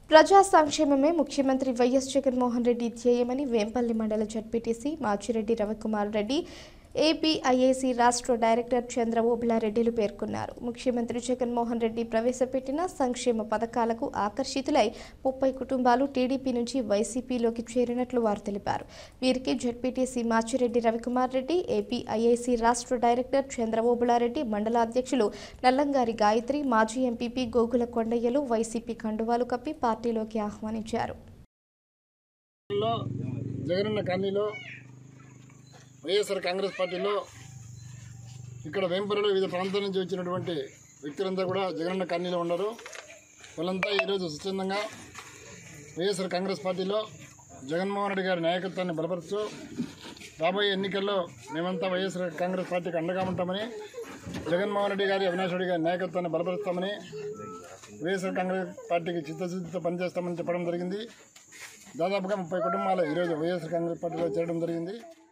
ప్రజా సంక్షేమమే ముఖ్యమంత్రి వైఎస్ జగన్మోహన్ రెడ్డి ధ్యేయమని వేంపల్లి మండల జడ్పీటీసీ మాచిరెడ్డి రవికుమార్ రెడ్డి ఏపీఐఏసీ రాష్ట్ర డైరెక్టర్ చంద్ర ఓబిలారెడ్డిలు పేర్కొన్నారు ముఖ్యమంత్రి జగన్మోహన్ రెడ్డి ప్రవేశపెట్టిన సంక్షేమ పథకాలకు ఆకర్షితులై ముప్పై కుటుంబాలు టీడీపీ నుంచి వైసీపీలోకి చేరినట్లు వారు తెలిపారు వీరికి జడ్పీటీసీ మాచిరెడ్డి రవికుమార్ రెడ్డి ఏపీఐఏసీ రాష్ట్ర డైరెక్టర్ చంద్ర ఓబులారెడ్డి మండల అధ్యక్షులు నల్లంగారి గాయత్రి మాజీ ఎంపీపీ గోగుల కొండయ్యలు వైసీపీ కండువాలు కప్పి పార్టీలోకి ఆహ్వానించారు లో జగనన్న కాలనీలో వైఎస్ఆర్ కాంగ్రెస్ పార్టీలో ఇక్కడ వేంపల్లిలో వివిధ ప్రాంతాల నుంచి వచ్చినటువంటి వ్యక్తులంతా కూడా జగనన్న కాలనీలో ఉన్నారు వాళ్ళంతా ఈరోజు స్వచ్ఛందంగా వైఎస్ఆర్ కాంగ్రెస్ పార్టీలో జగన్మోహన్ రెడ్డి గారి నాయకత్వాన్ని బలపరుస్తూ రాబోయే ఎన్నికల్లో మేమంతా వైఎస్ఆర్ కాంగ్రెస్ పార్టీకి అండగా ఉంటామని జగన్మోహన్ రెడ్డి గారి అవినాష్ రెడ్డి గారి నాయకత్వాన్ని బలపరుస్తామని వైఎస్ఆర్ కాంగ్రెస్ పార్టీకి చిత్తశుద్ధితో పనిచేస్తామని చెప్పడం జరిగింది దాదాపుగా ముప్పై కుటుంబాలు ఈరోజు వైఎస్ఆర్ కాంగ్రెస్ పార్టీలో చేరడం జరిగింది